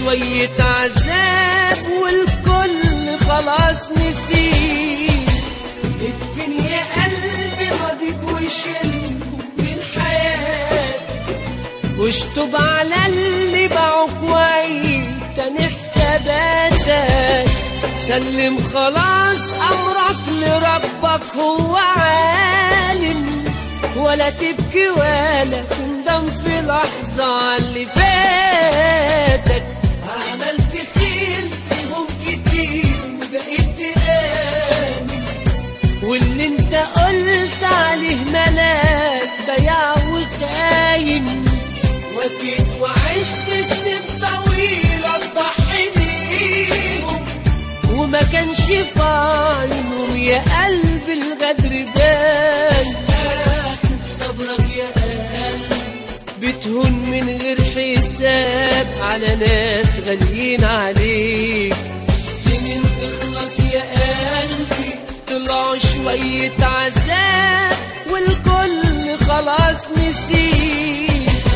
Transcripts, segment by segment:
شوية عذاب والكل خلاص نسيه ادفن يا قلبي ماضيك وشيلهم من حياتك واشطب على اللي باعوك وعيد تاني حساباتك سلم خلاص امرك لربك هو عالم ولا تبكي ولا تندم في لحظة على اللي فاتك عملت خير فيهم كتير وبقيت تآمن واللي انت قلت عليه ملاك بياع وخاين وفيت وعشت سنين طويلة تضحي بيهم وما كانش فاينهم يا قلب الغدر بان آخر صبرك يا قلب بتهون من غير حساب على ناس غاليين عليك سنين تخلص يا قلبي طلعوا شوية عذاب والكل خلاص نسيك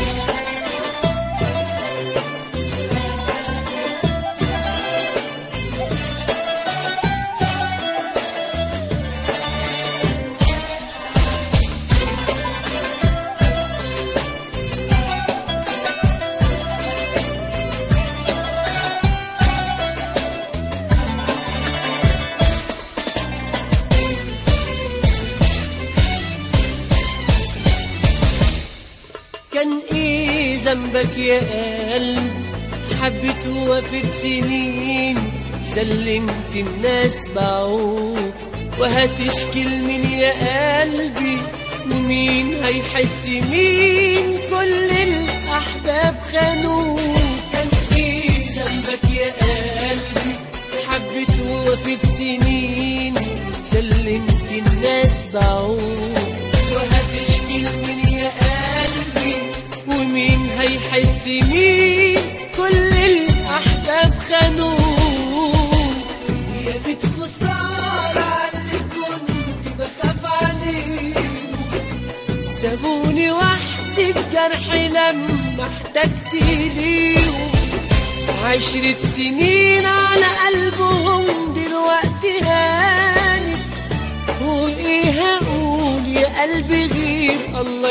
كان ايه ذنبك يا قلب حبيت وفت سنين سلمت الناس باعوك وهتشكي لمين يا قلبي ومين هيحس مين كل الاحباب خانوك كان ايه ذنبك يا قلبي حبيت وفت سنين سلمت الناس باعوك وهتشكي لمين يا قلبي ومين هيحس مين كل الأحباب خانوك يا بيت خسارة على اللي كنت بخاف عليهم سابوني وحدي بجرحي لما احتجت ليهم عشرة سنين على قلبهم دلوقتي هانت وايه هقول يا قلبي غير الله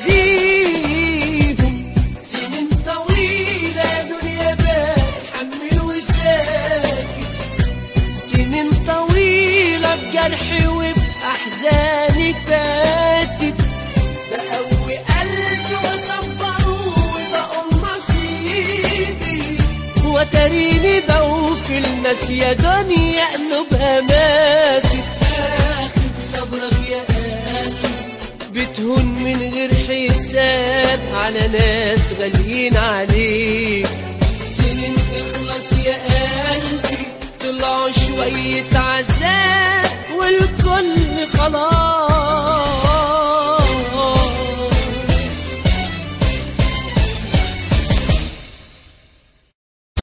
يجازيهم سنين طويلة يا دنيا بتحمل وساكت سنين طويلة بجرحي وبأحزاني فاتت بقوي قلبي وصبره وبقوم نصيبي وتريني بوفي الناس يا دنيا قلوبها ماتت آخر صبرك يا قلبي بتهون من غير حساب على ناس غاليين عليك سنين تخلص يا قلبي طلعوا شوية عذاب والكل خلاص